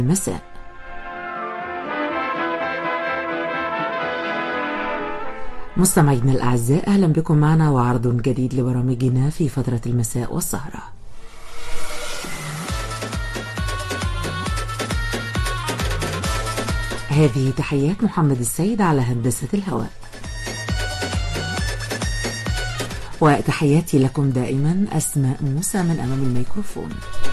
المساء مستمعينا الأعزاء أهلا بكم معنا وعرض جديد لبرامجنا في فترة المساء والسهرة هذه تحيات محمد السيد على هندسة الهواء وتحياتي لكم دائما أسماء موسى من أمام الميكروفون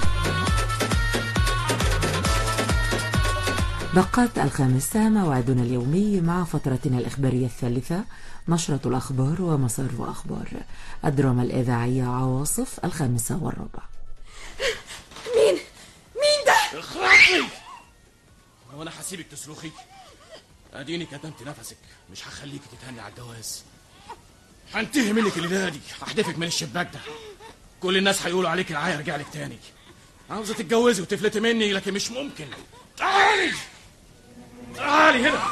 دقات الخامسة موعدنا اليومي مع فترتنا الإخبارية الثالثة نشرة الأخبار ومسار أخبار الدراما الإذاعية عواصف الخامسة والربع مين مين ده اخرجي هو انا هسيبك تصرخي اديني كتمت نفسك مش هخليك تتهني على الجواز هنتهي منك الليله دي هحدفك من الشباك ده كل الناس هيقولوا عليك العايه رجع لك تاني عاوزه تتجوزي وتفلتي مني لكن مش ممكن تعالي تعالي هنا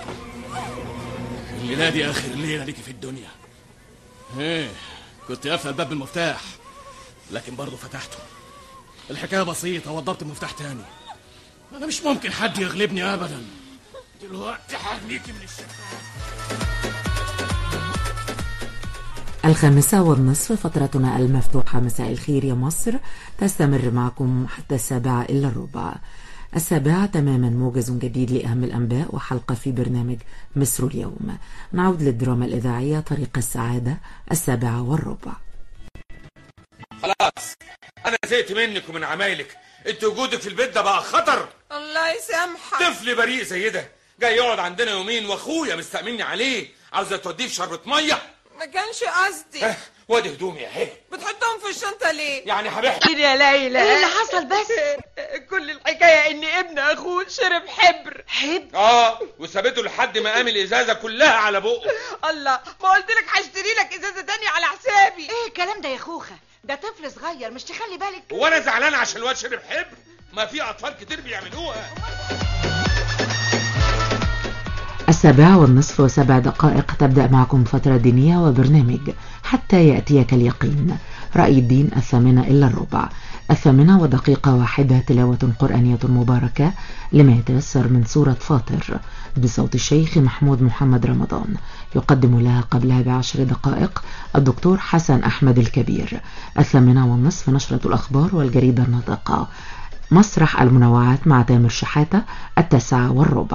الليله دي اخر ليله ليكي في الدنيا ايه كنت قافله الباب بالمفتاح لكن برضه فتحته الحكايه بسيطه وضبط المفتاح تاني انا مش ممكن حد يغلبني ابدا دلوقتي هرميكي من الشباك الخامسة والنصف فترتنا المفتوحة مساء الخير يا مصر تستمر معكم حتى السابعة إلا الربع السابعة تماما موجز جديد لأهم الأنباء وحلقة في برنامج مصر اليوم نعود للدراما الإذاعية طريق السعادة السابعة والربع خلاص انا زهقت منك ومن عمايلك انت وجودك في البيت ده بقى خطر الله يسامحك طفل بريء زي ده جاي يقعد عندنا يومين واخويا مستأمني عليه عاوزه توديه في شربة ميه ما كانش قصدي اه، وادي هدومي اهي بتحطهم في الشنطة ليه يعني حبيبتي يا ليلى ايه اللي حصل بس؟ كل الحكاية ان ابن اخوه شرب حبر حب اه وسابته لحد ما قام الازازه كلها على بقه الله ما قلت لك هشتري لك ازازة تانية على حسابي ايه الكلام ده يا خوخة ده طفل صغير مش تخلي بالك هو انا زعلان عشان الواد شرب حبر ما في اطفال كتير بيعملوها السابعة والنصف وسبع دقائق تبدأ معكم فترة دينية وبرنامج حتى يأتيك اليقين رأي الدين الثامنة إلا الربع الثامنة ودقيقة واحدة تلاوة قرآنية مباركة لما يتيسر من سورة فاطر بصوت الشيخ محمود محمد رمضان يقدم لها قبلها بعشر دقائق الدكتور حسن أحمد الكبير الثامنة والنصف نشرة الأخبار والجريدة الناطقة مسرح المنوعات مع تامر شحاتة التاسعة والربع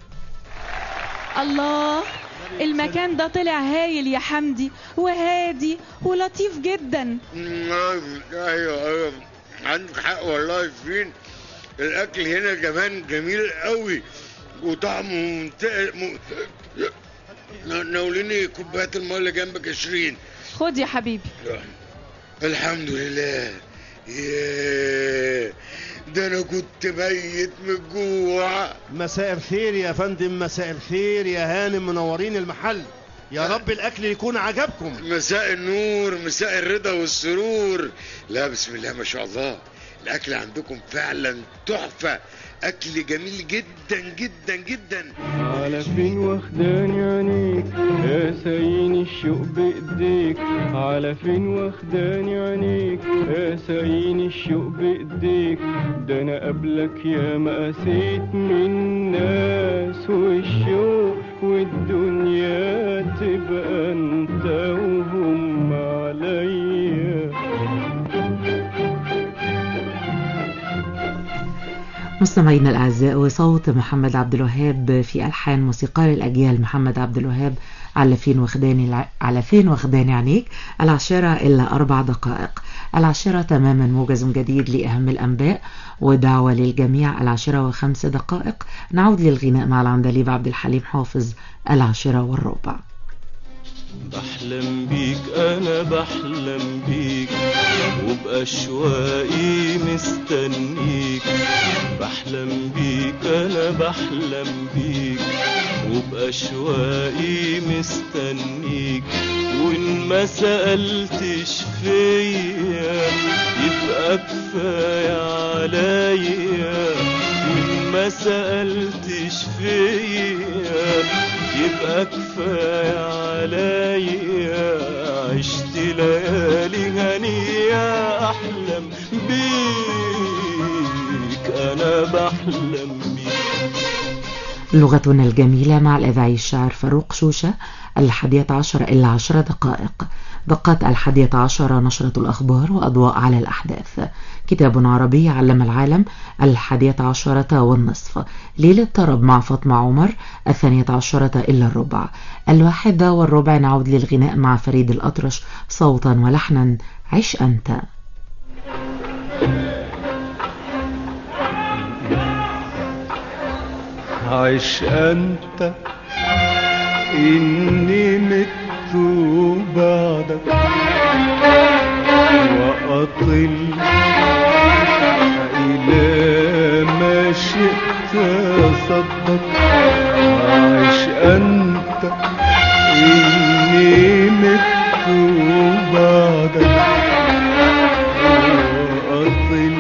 الله المكان ده طلع هايل يا حمدي وهادي ولطيف جدا نعم ايوه ايوه عندك حق والله يا فين الاكل هنا كمان جميل قوي وطعمه ممتاز م... ناوليني كوبايات الميه اللي جنبك 20 خد يا حبيبي الحمد لله ياه ده انا كنت ميت من الجوع مساء الخير يا فندم مساء الخير يا هانم منورين المحل يا رب الاكل يكون عجبكم مساء النور مساء الرضا والسرور لا بسم الله ما شاء الله الاكل عندكم فعلا تحفه اكل جميل جدا جدا جدا على فين واخداني عينيك يا سايين الشوق بايديك على فين واخداني عينيك يا سايين الشوق بايديك ده انا قبلك يا ما قسيت من ناس والشوق والدنيا تبقى انت وهم عليا مستمعينا الأعزاء وصوت محمد عبد الوهاب في ألحان موسيقار الأجيال محمد عبد الوهاب على فين واخداني الع... على فين واخداني عينيك العاشرة إلا أربع دقائق العاشرة تماما موجز جديد لأهم الأنباء ودعوة للجميع العاشرة وخمس دقائق نعود للغناء مع العندليب عبد الحليم حافظ العاشرة والربع بحلم بيك انا بحلم بيك وبأشواقي مستنيك بحلم بيك انا بحلم بيك وبأشواقي مستنيك وان ما سألتش فيا يبقى كفاية عليا وان ما سألتش فيا يبقى كفاية عليا عشت ليالي هنية أحلم بيك أنا أنا بحلم بيك لغتنا الجميلة مع الإذاعي الشاعر فاروق شوشة الحادية عشر إلا عشر دقائق دقات الحادية عشر نشرة الأخبار وأضواء على الأحداث كتاب عربي علم العالم الحادية عشرة والنصف ليلة طرب مع فاطمة عمر الثانية عشرة إلا الربع الواحدة والربع نعود للغناء مع فريد الأطرش صوتا ولحنا عش أنت عش أنت إني مت بعدك وأطل إلى ما شئت صدق عش أنت إني مت بعدك وأطل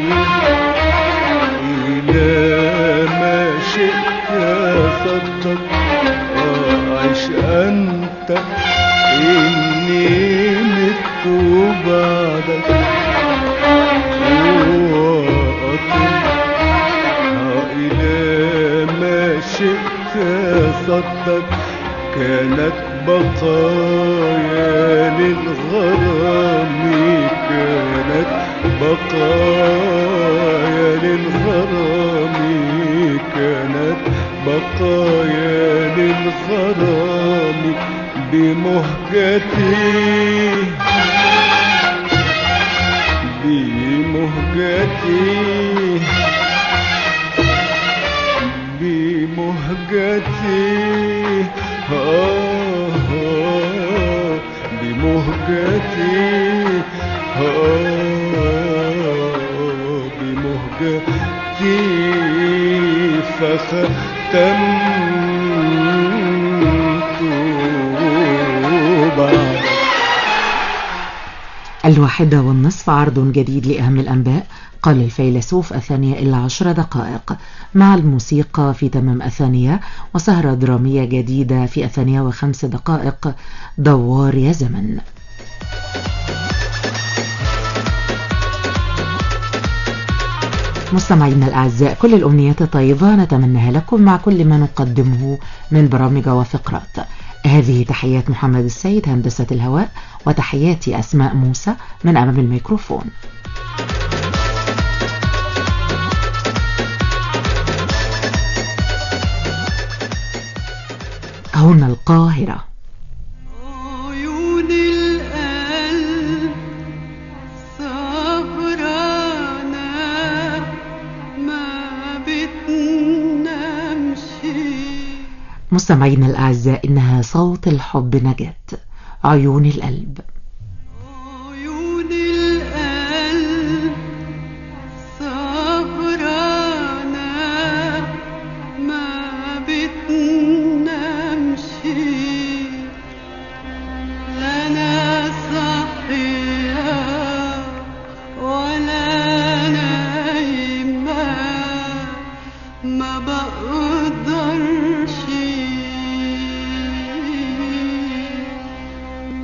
إلى ما شئت صدق عش أنت إني مت بعدك وأطل إلى ما شئت صدق كانت بقايا للغرام كانت بقايا للغرام كانت بقايا للغرام بمهجتي بمهجتي بمهجتي آه آه بمهجتي آه بمهجتي فختمت بعد الواحدة والنصف عرض جديد لأهم الأنباء قال الفيلسوف الثانية إلا عشر دقائق مع الموسيقى في تمام الثانية وسهرة درامية جديدة في الثانية وخمس دقائق دوار يا زمن مستمعينا الأعزاء كل الأمنيات الطيبة نتمناها لكم مع كل ما نقدمه من برامج وفقرات هذه تحيات محمد السيد هندسة الهواء وتحياتي أسماء موسى من أمام الميكروفون هنا القاهرة عيون القلب سهرانة ما بتنامش مستمعينا الأعزاء إنها صوت الحب نجاة عيون القلب